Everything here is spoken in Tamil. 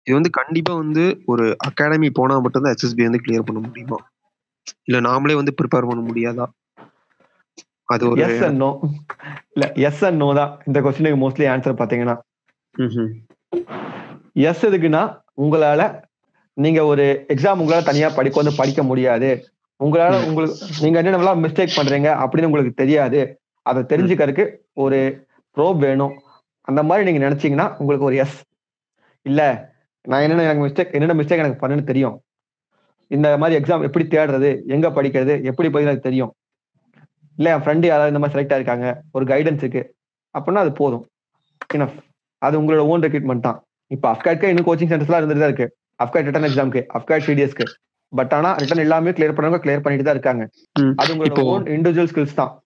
இது வந்து கண்டிப்பா வந்து ஒரு அகாடமி போனா மட்டும்தான் எஸ்எஸ்பி வந்து கிளியர் பண்ண முடியுமா இல்ல நாமளே வந்து ப்ரிப்பேர் பண்ண முடியாதா அது ஒரு எஸ் அண்ட் நோ இல்ல எஸ் அண்ட் நோ தான் இந்த கொஸ்டினுக்கு மோஸ்ட்லி ஆன்சர் பாத்தீங்கன்னா ம்ஹும். எஸ் எதுக்குன்னா உங்களால நீங்க ஒரு எக்ஸாம் உங்களால தனியா படிக்க வந்து படிக்க முடியாது உங்களால ம். உங்களுக்கு நீங்க என்னென்னலாம் மிஸ்டேக் பண்றீங்க அப்படின்னு உங்களுக்கு தெரியாது அதை தெரிஞ்சுக்கிறதுக்கு ஒரு ப்ரோப் வேணும் அந்த மாதிரி நீங்க நினைச்சீங்கன்னா உங்களுக்கு ஒரு எஸ் இல்ல நான் என்னென்ன எனக்கு மிஸ்டேக் என்னென்ன மிஸ்டேக் எனக்கு பண்ணுன்னு தெரியும் இந்த மாதிரி எக்ஸாம் எப்படி தேடுறது எங்க படிக்கிறது எப்படி படிக்கிறது எனக்கு தெரியும் இல்ல என் ஃப்ரெண்டு யாராவது இந்த மாதிரி செலக்ட் ஆயிருக்காங்க ஒரு கைடன்ஸ் இருக்கு அப்படின்னா அது போதும் enough அது உங்களோட ஓன் ரெக்ரூட்மெண்ட் தான் இப்போ அஃப்காட்க்கு இன்னும் கோச்சிங் சென்டர்ஸ்லாம் இருந்துட்டு தான் இருக்கு அஃப்காட் ரிட்டன் எக்ஸாம்க்கு அஃப்காட் சிடிஎஸ்க்கு பட் ஆனா ரிட்டன் எல்லாமே கிளியர் பண்ணவங்க கிளியர் பண்ணிட்டு தான் இருக்காங்க ம். அது உங்களோட இப்போ- ஓன் இண்டிவிஜுவல் ஸ்கில்ஸ் தான்